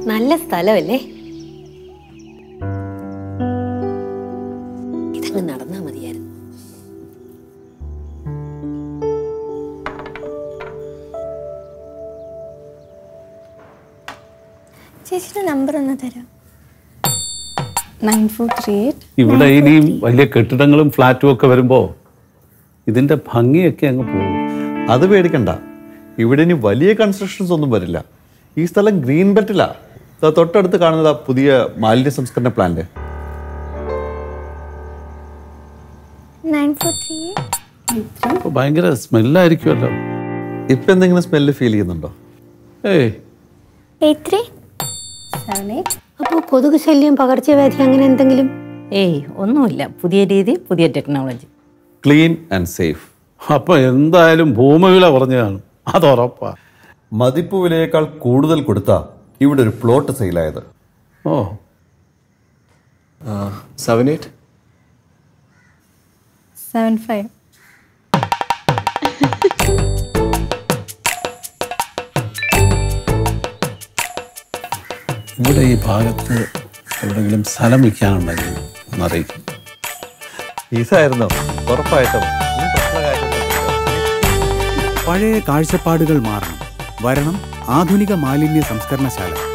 നല്ല സ്ഥലമല്ലേ ഇതങ്ങ് നടന്നാ മതിയായിരുന്നു ചേച്ചിയുടെ നമ്പർ ഒന്ന് തരാം നയൻ ഫോർ ത്രീ എയ്റ്റ് ഇവിടെ ഇനിയും വലിയ കെട്ടിടങ്ങളും ഫ്ലാറ്റും ഒക്കെ വരുമ്പോൾ ഇതിന്റെ ഭംഗിയൊക്കെ അങ്ങ് പോകും അത് പേടിക്കണ്ട ഇവിടെ ഇനി വലിയ കൺസ്ട്രക്ഷൻസ് ഒന്നും വരില്ല ഈ സ്ഥലം ഗ്രീൻ ബെൽറ്റിലാ ദാ തൊട്ടടുത്ത് കാണുന്നത് ആ പുതിയ മാലിന്യ സംസ്കരണ പ്ലാന്റ് നയൻ ഫോർ ത്രീ അപ്പൊ ഭയങ്കര സ്മെല്ലായിരിക്കുമല്ലോ ഇപ്പൊ എന്തെങ്കിലും സ്മെല്ല് ഫീൽ ചെയ്യുന്നുണ്ടോ ഏയ് എയ്റ്റ് ത്രീ സെവൻ എയ്റ്റ് അപ്പോൾ കൊതുക് ശല്യം പകർച്ചവ്യാധി അങ്ങനെ എന്തെങ്കിലും ഏയ് ഒന്നുമില്ല പുതിയ രീതി പുതിയ ടെക്നോളജി ക്ലീൻ ആൻഡ് സേഫ് അപ്പൊ എന്തായാലും ഭൂമിവില കുറഞ്ഞു കാണും അത് ഉറപ്പാ മതിപ്പ് വിലയേക്കാൾ കൂടുതൽ കൊടുത്താ ഇവിടെ ഒരു പ്ലോട്ട് സെയിലായത് o seven eight seven five ഇവിടെ ഈ ഭാഗത്ത് എവിടെയെങ്കിലും സ്ഥലം വിൽക്കാനുണ്ടെങ്കിൽ ഒന്ന് അറിയിക്കും ഈസായിരുന്നോ ഉറപ്പായിട്ടും ഒന്നും പ്രശ്നകാര്യമൊന്നുമില്ല. പഴയ കാഴ്ചപ്പാടുകൾ മാറണം വരണം ആധുനിക മാലിന്യ സംസ്കരണശാല